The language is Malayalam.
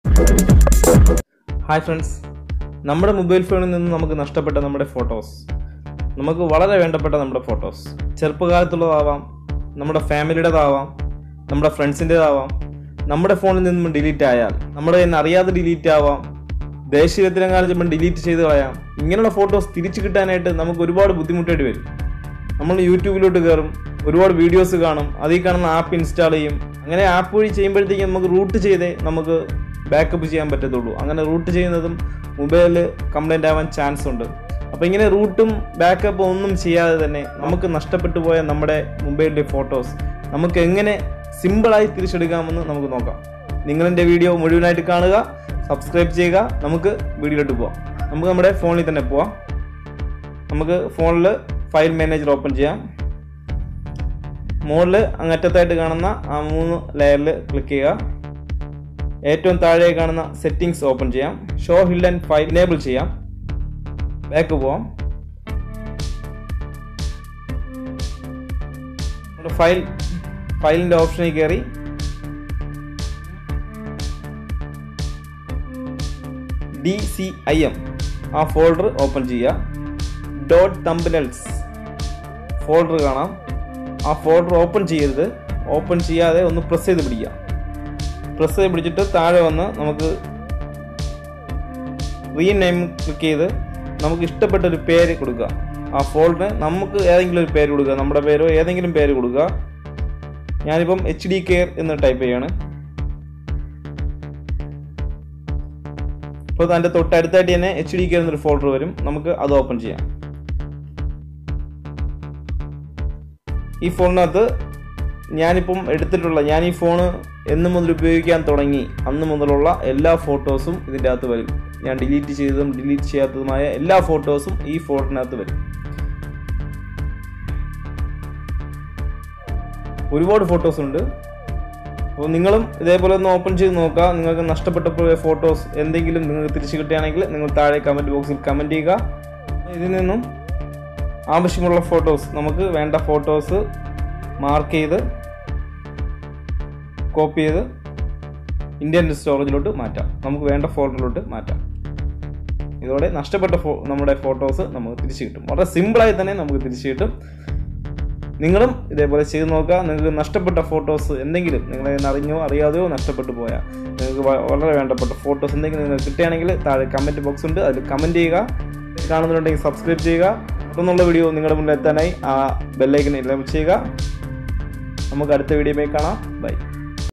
ഹായ് ഫ്രണ്ട്സ് നമ്മുടെ മൊബൈൽ ഫോണിൽ നിന്ന് നമുക്ക് നഷ്ടപ്പെട്ട നമ്മുടെ ഫോട്ടോസ് നമുക്ക് വളരെ വേണ്ടപ്പെട്ട നമ്മുടെ ഫോട്ടോസ് ചെറുപ്പകാലത്തുള്ളതാവാം നമ്മുടെ ഫാമിലിയുടേതാവാം നമ്മുടെ ഫ്രണ്ട്സിൻ്റെതാവാം നമ്മുടെ ഫോണിൽ നിന്നും ഡിലീറ്റ് ആയാൽ നമ്മുടെ കയ്യിൽ നിന്ന് അറിയാതെ ഡിലീറ്റ് ആവാം ദേശീയത്തിനെങ്ങാനും ചിലപ്പോൾ ഡിലീറ്റ് ചെയ്ത് കളയാം ഇങ്ങനെയുള്ള ഫോട്ടോസ് തിരിച്ചു കിട്ടാനായിട്ട് നമുക്ക് ഒരുപാട് ബുദ്ധിമുട്ടേണ്ടി വരും നമ്മൾ യൂട്യൂബിലോട്ട് കയറും ഒരുപാട് വീഡിയോസ് കാണും അതിൽ കാണുന്ന ആപ്പ് ഇൻസ്റ്റാൾ ചെയ്യും അങ്ങനെ ആപ്പ് വഴി ചെയ്യുമ്പോഴത്തേക്കും നമുക്ക് റൂട്ട് ചെയ്തേ നമുക്ക് ബാക്കപ്പ് ചെയ്യാൻ പറ്റത്തുള്ളൂ അങ്ങനെ റൂട്ട് ചെയ്യുന്നതും മൊബൈലിൽ കംപ്ലൈൻ്റ് ആവാൻ ചാൻസ് ഉണ്ട് അപ്പോൾ ഇങ്ങനെ റൂട്ടും ബാക്കപ്പും ഒന്നും ചെയ്യാതെ തന്നെ നമുക്ക് നഷ്ടപ്പെട്ടു പോയ നമ്മുടെ മൊബൈലിലെ ഫോട്ടോസ് നമുക്ക് എങ്ങനെ സിമ്പിളായി തിരിച്ചെടുക്കാമെന്ന് നമുക്ക് നോക്കാം നിങ്ങളെൻ്റെ വീഡിയോ മുഴുവനായിട്ട് കാണുക സബ്സ്ക്രൈബ് ചെയ്യുക നമുക്ക് വീഡിയോയിലോട്ട് പോവാം നമുക്ക് നമ്മുടെ ഫോണിൽ തന്നെ പോവാം നമുക്ക് ഫോണിൽ ഫയൽ മാനേജർ ഓപ്പൺ ചെയ്യാം മുകളിൽ അങ്ങറ്റത്തായിട്ട് കാണുന്ന ആ മൂന്ന് ലെയറിൽ ക്ലിക്ക് ചെയ്യുക ഏറ്റവും താഴെ കാണുന്ന സെറ്റിംഗ്സ് ഓപ്പൺ ചെയ്യാം show hill and file enable ചെയ്യാം ബാക്ക് പോവാം നമ്മുടെ ഫയൽ ഫയലിൻ്റെ ഓപ്ഷനിൽ കയറി ഡി സി ഐ എം ആ ഫോൾഡർ ഓപ്പൺ ചെയ്യുക ഡോട്ട് തമ്പനൽസ് ഫോൾഡർ കാണാം ആ ഫോൾഡർ ഓപ്പൺ ചെയ്യരുത് ഓപ്പൺ ചെയ്യാതെ ഒന്ന് പ്രസ് ചെയ്ത് പിടിക്കുക പ്രസ് ചെയ്ത് പിടിച്ചിട്ട് താഴെ വന്ന് നമുക്ക് റീനെയിം ക്ലിക്ക് ചെയ്ത് നമുക്ക് ഇഷ്ടപ്പെട്ട ഒരു പേര് കൊടുക്കുക ആ ഫോൾഡറിന് നമുക്ക് ഏതെങ്കിലും ഒരു പേര് കൊടുക്കുക നമ്മുടെ പേരോ ഏതെങ്കിലും പേര് കൊടുക്കുക ഞാനിപ്പം എച്ച് ഡി കെയർ എന്ന് ടൈപ്പ് ചെയ്യാണ് അപ്പോൾ അതിൻ്റെ തൊട്ടടുത്തായിട്ട് തന്നെ എച്ച് ഡി കെയർ എന്നൊരു ഫോൾഡർ വരും നമുക്ക് അത് ഓപ്പൺ ചെയ്യാം ഈ ഫോണിനകത്ത് ഞാനിപ്പം എടുത്തിട്ടുള്ള ഞാൻ ഈ ഫോണ് എന്ന് മുതൽ ഉപയോഗിക്കാൻ തുടങ്ങി അന്ന് മുതലുള്ള എല്ലാ ഫോട്ടോസും ഇതിൻ്റെ അകത്ത് വരും ഞാൻ ഡിലീറ്റ് ചെയ്തതും ഡിലീറ്റ് ചെയ്യാത്തതുമായ എല്ലാ ഫോട്ടോസും ഈ ഫോൾഡറിനകത്ത് വരും ഒരുപാട് ഫോട്ടോസ് ഉണ്ട് അപ്പോൾ നിങ്ങളും ഇതേപോലെ ഒന്ന് ഓപ്പൺ ചെയ്ത് നോക്കുക നിങ്ങൾക്ക് നഷ്ടപ്പെട്ട ഫോട്ടോസ് എന്തെങ്കിലും നിങ്ങൾക്ക് തിരിച്ചു കിട്ടുകയാണെങ്കിൽ നിങ്ങൾ താഴെ കമൻറ്റ് ബോക്സിൽ കമൻറ്റ് ചെയ്യുക ഇതിൽ നിന്നും ആവശ്യമുള്ള ഫോട്ടോസ് നമുക്ക് വേണ്ട ഫോട്ടോസ് മാർക്ക് ചെയ്ത് കോപ്പി ചെയ്ത് ഇന്ത്യൻ സ്റ്റോറേജിലോട്ട് മാറ്റാം നമുക്ക് വേണ്ട ഫോൾഡറിലോട്ട് മാറ്റാം ഇതോടെ നഷ്ടപ്പെട്ട ഫോ നമ്മുടെ ഫോട്ടോസ് നമുക്ക് തിരിച്ചു കിട്ടും വളരെ സിമ്പിളായി തന്നെ നമുക്ക് തിരിച്ചു കിട്ടും നിങ്ങളും ഇതേപോലെ ചെയ്ത് നോക്കുക നിങ്ങൾക്ക് നഷ്ടപ്പെട്ട ഫോട്ടോസ് എന്തെങ്കിലും നിങ്ങളെ അറിഞ്ഞോ അറിയാതെയോ നഷ്ടപ്പെട്ടു പോയാൽ നിങ്ങൾക്ക് വ- വളരെ വേണ്ടപ്പെട്ട ഫോട്ടോസ് എന്തെങ്കിലും നിങ്ങൾക്ക് കിട്ടുകയാണെങ്കിൽ താഴെ കമൻറ്റ് ബോക്സ് ഉണ്ട് അതിൽ കമൻറ്റ് ചെയ്യുക കാണുന്നുണ്ടെങ്കിൽ സബ്സ്ക്രൈബ് ചെയ്യുക തുടർന്നുള്ള വീഡിയോ നിങ്ങളുടെ മുന്നിൽ എത്താനായി ആ ബെല്ലൈക്കൻ എല്ലാം ചെയ്യുക നമുക്ക് അടുത്ത വീഡിയോയിൽ കാണാം ബൈ